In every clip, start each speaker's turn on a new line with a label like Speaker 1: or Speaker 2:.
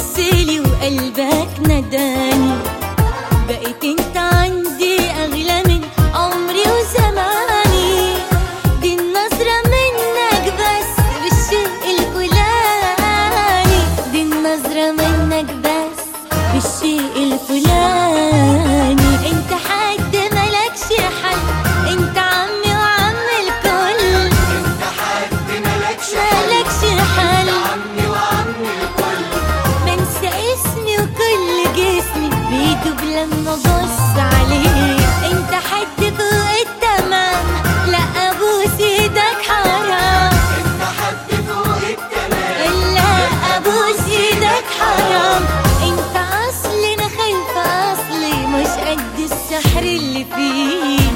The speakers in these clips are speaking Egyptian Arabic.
Speaker 1: بصلي وقلبك نداني بقيت انت عندي اغلى من عمري وزماني دي النظرة منك بس بالشيء الفلاني دي النظرة منك بس بالشيء الفلاني انت حد ملكش حل انت عمي وعم الكل
Speaker 2: انت حد ملكش
Speaker 1: ملكش حل
Speaker 2: عمي وعمي الكل
Speaker 1: بنسى اسمي وكل جسمي بيدوب لما ابص عليه انت حد فوق التمام لا ابوس ايدك حرام
Speaker 2: انت حد فوق التمام
Speaker 1: لا ابوس ايدك حرام انت اصلي انا خايفه اصلي مش قد السحر اللي فيه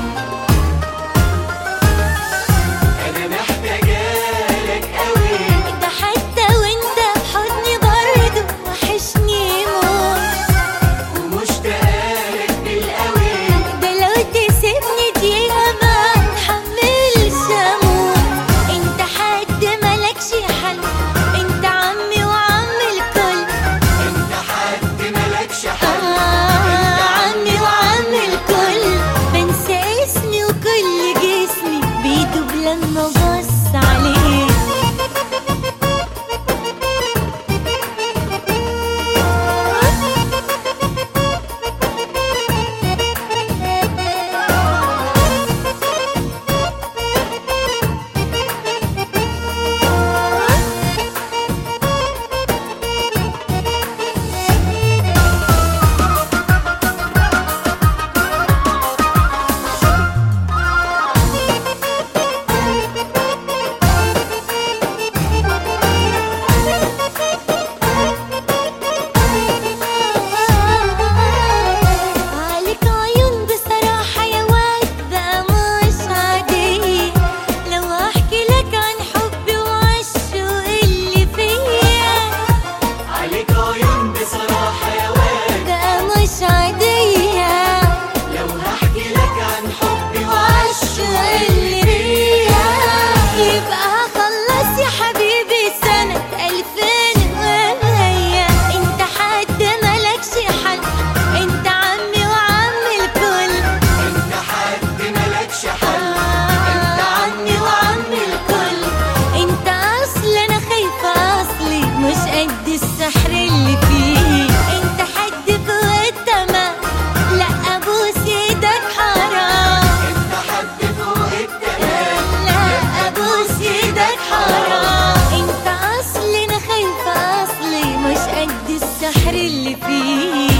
Speaker 2: انا محتاجالك قوي
Speaker 1: ده حتى وانت في حضني برضه وحشني موت
Speaker 2: ومشتاقلك بالقوي
Speaker 1: ده لو تسيبني دقيقة ما اتحملش اموت انت حد ملكش حل انت عمي وعم الكل
Speaker 2: انت حد ملكش حل
Speaker 1: آه عمي وعم الكل بنسى اسمي وكل جسمي بيدوب لما بص عليه عليك عيون بصراحة يا واد بقى مش عادية لو أحكي لك عن حبي وعالشوق اللي فيا
Speaker 2: عليك عيون بصراحة يا واد
Speaker 1: بقى مش عادية
Speaker 2: لو هحكي لك عن حبي
Speaker 1: وعالشوق اللي فيا يبقى هخلص يا حبيبي سنة ألفين ومية أنت حد ملكش حل أنت عمي وعم الكل
Speaker 2: انت حد ملكش حل
Speaker 1: انت عمي وعم الكل انت اصل انا خايفه اصلي مش قد السحر اللي فيه انت حد فوق التمام لا ابوس ايدك حرام
Speaker 2: انت حد فوق التمام
Speaker 1: لا ابوس ايدك حرام انت اصل انا خايفه اصلي مش قد السحر اللي فيه